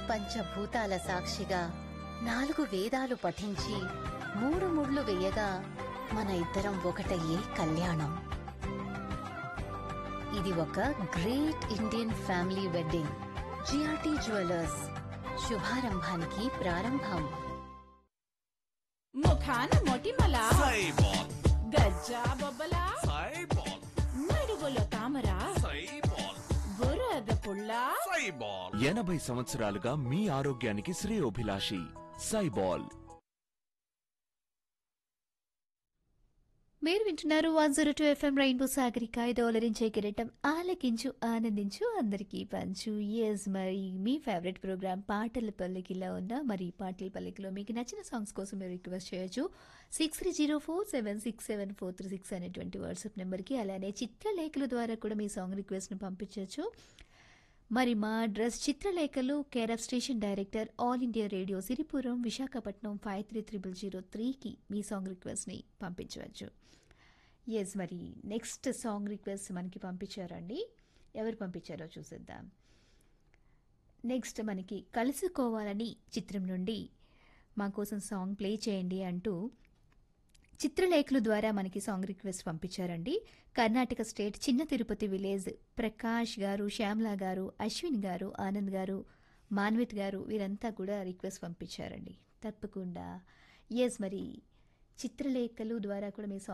పంచభూతాల సాక్షిగా నాలుగు వేదాలు పఠించి మూడు ముళ్ళు వేయగా మన ఇద్దరం ఒకటయ్యే కళ్యాణం ఇది ఒక great Indian family wedding GRT jewellers శుభారంభానికి ప్రారంభం ముఖాన మొటిమల సైబాల్ గజ్జా బొబ్బల సైబాల్ నడుగులో తామర సైబాల్ బురద పుల్ల సైబాల్ ఎనభై సంవత్సరాలుగా మీ ఆరోగ్యానికి శ్రేయోభిలాషి సైబాల్ మీరు వింటున్నారు one zero two FM Rainbow Sagarika ఇది ఓలరించే కిరీటం ఆలకించు ఆనందించు అందరికీ పంచు ఎస్ మరి మీ ఫేవరెట్ ప్రోగ్రామ్ పాటల పల్లకిలో ఉన్న మరి ఈ పాటల పల్లకిలో మీకు నచ్చిన సాంగ్స్ కోసం మీరు రిక్వెస్ట్ చేయొచ్చు six three zero four seven six seven four three six అనేటువంటి వాట్సాప్ నెంబర్కి అలానే చిత్రలేఖల ద్వారా కూడా మీ సాంగ్ రిక్వెస్ట్ని పంపించవచ్చు మరి మా అడ్రస్ చిత్రలేఖలు care of station director All India Radio Siripuram Visakhapatnam five three triple zero త్రీకి మీ సాంగ్ రిక్వెస్ట్ని పంపించవచ్చు ఎస్ మరి నెక్స్ట్ సాంగ్ రిక్వెస్ట్ మనకి పంపించారండి ఎవరు పంపించారో చూసేద్దాం నెక్స్ట్ మనకి కలుసుకోవాలని చిత్రం నుండి మా కోసం సాంగ్ ప్లే చేయండి అంటూ చిత్రలేఖల ద్వారా మనకి సాంగ్ రిక్వెస్ట్ పంపించారండి కర్ణాటక స్టేట్ చిన్న తిరుపతి విలేజ్ ప్రకాష్ గారు శ్యామ్లా గారు అశ్విన్ గారు ఆనంద్ గారు మాన్విత్ గారు వీరంతా కూడా రిక్వెస్ట్ పంపించారండి తప్పకుండా ఎస్ మరి చిత్రలేఖలు ద్వారా కూడా మీ సాంగ్